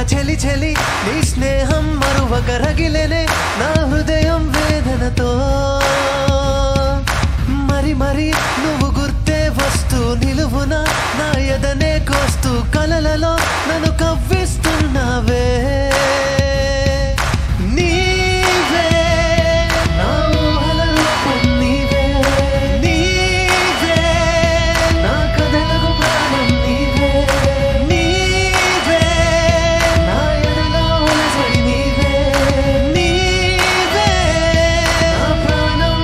చెలి చెలి నీ స్నేహం మరువక రగిలేనే నా హృదయం వేదనతో మరి మరి నువ్వు గుర్తే వస్తూ నిలువున నా ఎదనే కోస్తూ కలలలో నన్ను కవ్విస్తున్నావే నీవే నా ఊహల రూపం నీవే నీవే నా కథలకు ప్రాణం నీవే నీవే నా ఎదలో అలసడి నీవే నీవే నా ప్రాణం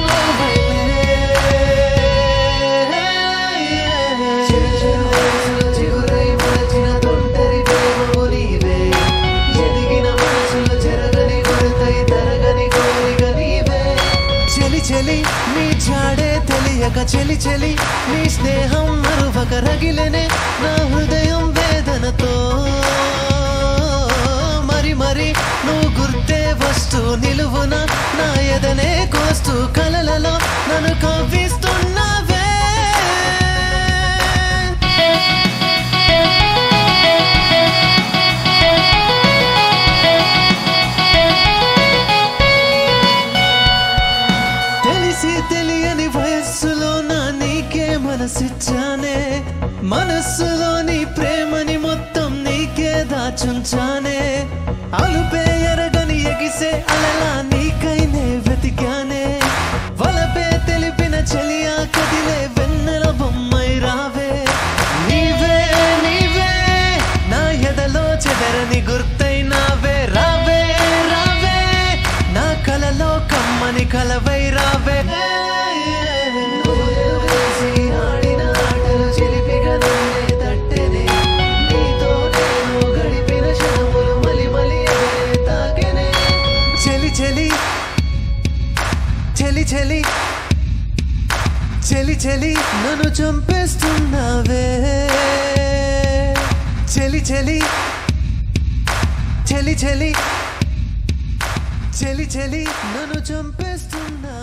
చిగురై మలచిన తొంటరి ప్రేమము నీవే ఎదిగిన మనసులో చెరగని కొరతై తరగని కోరిక నీవే చెలి చెలి నీ చాడే తెలియక చెలి చెలి నీ స్నేహం మరువక రగిలనే నా హృదయం వేదనతో మరి మరి నువ్వు గుర్తే వస్తూ నిలువున నా ఎదనే కోస్తూ కలలలో నన్ను కవ్విస్తున్నావే తెలిసి తెలియని వయస్సులో నా నీకే మనసిచ్చానే మనస్సులోని ప్రేమని మొత్తం నీకే దాచుంచానే అలుపే ఎరగని ఎగిసే అలలా నీకైనే వెతికానే వలపే తెలిపిన చెలియా కదిలే వెన్నెల బొమ్మై రావే నీవే నీవే నా ఎదలో చెదరని గుర్తైనావే రావే రావే నా కలలో కమ్మని కలవై రావే వేసి ఆడిన ఆటలు చిలిపిగా నన్నే తట్టెనే. నీతో నేను గడిపిన క్షణములు మలి మలి ఎదరే తాకెనే. చెలి చెలి చెలి చెలి చెలి చెలి నన్ను చంపేస్తున్నావే చెలి చెలి చెలి చెలి చెలి చెలి నన్ను చంపేస్తున్నా